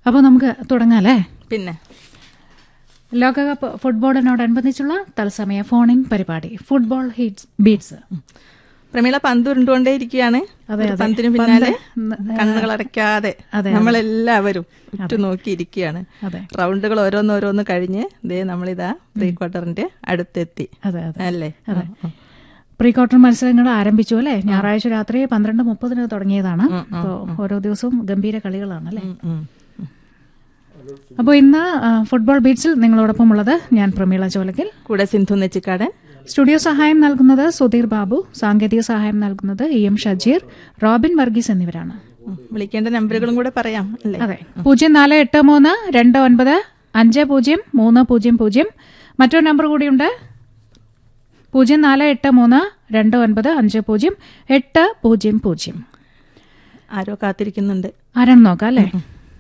അപ്പോൾ നമുക്ക് തുടങ്ങാല്ലേ പിന്നെ ലോകകപ്പ് ഫുട്ബോളിനോടനുബന്ധിച്ചുള്ള തത്സമയ ഫോണിൻ പരിപാടി ഫുട്ബോൾ ഹിറ്റ്സ് ബീറ്റ്സ് പ്രമീള പന്ത് ഉരുണ്ടുകൊണ്ടേ ഇരിക്കുകയാണ് അതെ, ഒരു അതെ. പന്തിന് പിന്നാലെ പന്ത്, കണ്ണുകൾ അടയ്ക്കാതെ അതെ. നമ്മളെല്ലാവരും ഉറ്റു നോക്കിയിരിക്കുകയാണ് അതെ റൗണ്ടുകൾ ഓരോന്നോരോന്ന് കഴിഞ്ഞ് ദേ നമ്മളിതാ പ്രീ ക്വാർട്ടറിന്റെ അടുത്തെത്തി അതെ അതെ അല്ലേ അതെ പ്രീ ക്വാർട്ടർ മത്സരങ്ങൾ ആരംഭിച്ചു അല്ലേ ഞായറാഴ്ച രാത്രി പന്ത്രണ്ട് മുപ്പതിന് തുടങ്ങിയതാണ് അപ്പോൾ ഓരോ ദിവസവും ഗംഭീര കളികളാണ് അല്ലേ ഉം, ഉം. അപ്പോൾ ഇന്ന് ആ, ഫുട്ബോൾ ബീറ്റ്സിൽ നിങ്ങളോടൊപ്പം ഉള്ളത് ഞാൻ പ്രമീള ചോലക്കൽ കൂടെ സിന്ധു നെച്ചിക്കാടൻ സ്റ്റുഡിയോ സഹായം നൽകുന്നത് സുധീർ ബാബു സാങ്കേതിക സഹായം നൽകുന്നത് E M Shajeer Robin Varghese എന്നിവരാണ് ഉം. വിളിക്കേണ്ട നമ്പറുകളും കൂടെ പറയാം അല്ലേ അതെ പൂജ്യം നാല് എട്ട് മൂന്ന് രണ്ട് ഒൻപത് അഞ്ച് പൂജ്യം മൂന്ന് പൂജ്യം പൂജ്യം മറ്റൊരു നമ്പർ കൂടിയുണ്ട് പൂജ്യം നാല് എട്ട് മൂന്ന് രണ്ട് ഒൻപത് അഞ്ച് പൂജ്യം എട്ട് പൂജ്യം പൂജ്യം ആരോ കാത്തിരിക്കുന്നുണ്ട് ആരാണ് നോക്കാം അല്ലേ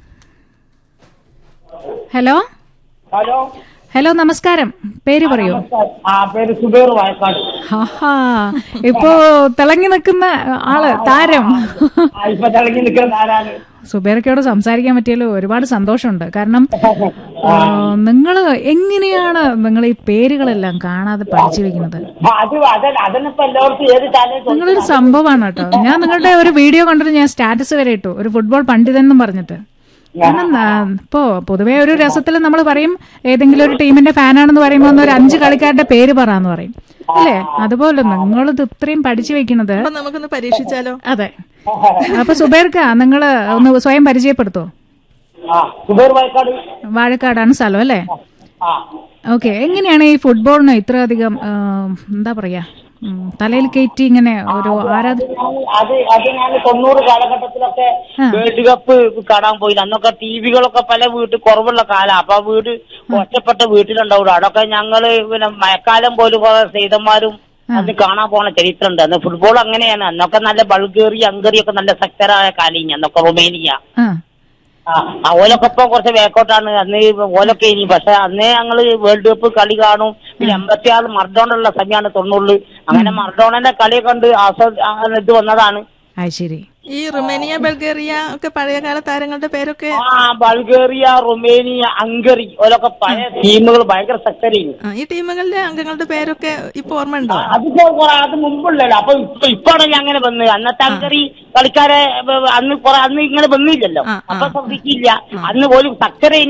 ഹലോ ഹലോ ഹലോ നമസ്കാരം പേര് പറയൂ ആ പേര് സുബേർ വയക്കാട് ഹാഹാ ഇപ്പോ തിളങ്ങി നിൽക്കുന്ന ആള് താരം ആ, ഇപ്പൊ തിളങ്ങി നിൽക്കുന്ന ആരാണ് സുബേർക്കയോട് സംസാരിക്കാൻ പറ്റിയല്ലോ ഒരുപാട് സന്തോഷമുണ്ട് കാരണം നിങ്ങൾ എങ്ങനെയാണ് നിങ്ങൾ ഈ പേരുകളെല്ലാം കാണാതെ പഠിച്ചു വെക്കുന്നത് ആ, അത് അതല്ല അതന്നിപ്പോ എല്ലാവർക്കും ഏത് ചാനൽ നിങ്ങളൊരു സംഭവമാണ് കേട്ടോ ഞാൻ നിങ്ങളുടെ ഒരു വീഡിയോ കണ്ടിട്ട് ഞാൻ സ്റ്റാറ്റസ് വരെ ഇട്ടു ഒരു ഫുട്ബോൾ പണ്ഡിതൻ എന്നും പറഞ്ഞിട്ട് കാരണം ആ, ഇപ്പോ പൊതുവേ ഒരു രസത്തിൽ നമ്മൾ പറയും ഏതെങ്കിലും ഒരു ടീമിന്റെ ഫാനാണെന്ന് പറയുമ്പോൾ ഒന്ന് ഒരു അഞ്ച് കളിക്കാരുടെ പേര് പറയാന്ന് പറയും അല്ലേ അതുപോലെ നിങ്ങളിത് ഇത്രയും പഠിച്ചു വെക്കണത് അപ്പൊ നമുക്കൊന്ന് പരീക്ഷിച്ചാലോ അതെ അപ്പൊ സുബൈർക്ക നിങ്ങൾ ഒന്ന് സ്വയം പരിചയപ്പെടുത്തോ ആ സുബേർ വയക്കാട് വാഴക്കാടാണ് സ്ഥലം അല്ലേ ആ ഓക്കെ എങ്ങനെയാണ് ഈ ഫുട്ബോളിന് ഇത്ര അധികം ആ, എന്താ പറയാ ഉം, തലയിൽ കയറ്റി ഇങ്ങനെ ഒരു ആരാധ അത് അത് ഞാൻ തൊണ്ണൂറ് കാലഘട്ടത്തിലൊക്കെ വേൾഡ് കപ്പ് കാണാൻ പോയി അന്നൊക്കെ ടി വികളൊക്കെ പല വീട്ടിൽ കുറവുള്ള കാലം അപ്പൊ ആ വീട് ഒറ്റപ്പെട്ട വീട്ടിലുണ്ടാവുള്ളൂ അതൊക്കെ ഞങ്ങള് പിന്നെ മഴക്കാലം പോലും കുറെ സീതന്മാരും അന്ന് കാണാൻ പോണ ചരിത്രമുണ്ട് അന്ന് ഫുട്ബോൾ അങ്ങനെയാണ് അന്നൊക്കെ നല്ല ബൾഗേറി ഹംഗറി ഒക്കെ നല്ല ശക്തരായ കാലിഞ്ഞ അന്നൊക്കെ റൊമേനിയ ആ ആ ആ, ഓലൊക്കെ ഇപ്പൊ കുറച്ച് ബാക്കോട്ടാണ് അന്ന് ഓലൊക്കെ ഇനി പക്ഷെ അന്ന് ഞങ്ങള് വേൾഡ് കപ്പ് കളി കാണും പിന്നെ എൺപത്തിയാറ് മർഡോണുള്ള സമയമാണ് തൊണ്ണൂറില് അങ്ങനെ മർഡോണന്റെ കളി കണ്ട് ആസ്വ ആ, ഇത് വന്നതാണ് അത് ശരി ഈ റുമേനിയ ബൾഗേറിയ ഒക്കെ പഴയകാല താരങ്ങളുടെ പേരൊക്കെ ആ ബൾഗേറിയ റൊമേനിയ ഹംഗറി ഓലൊക്കെ പഴയ ടീമുകൾ ഭയങ്കര ശക്തരയും ആ, ഈ ടീമുകളിലെ അംഗങ്ങളുടെ പേരൊക്കെ ഇപ്പൊ ഓർമ്മ ഉണ്ടോ അതിപ്പോ കുറെ അത് മുമ്പുള്ളല്ലോ അപ്പൊ ഇപ്പൊ ഇപ്പാണല്ലോ അങ്ങനെ വന്ന് അന്നത്തെ ഹംഗറി കളിക്കാരെ ഏ, അന്ന് കുറെ അന്ന് ഇങ്ങനെ വന്നില്ലല്ലോ ആ, ആ. അപ്പൊ ശ്രദ്ധിക്കില്ല അന്ന് പോലും ശക്തര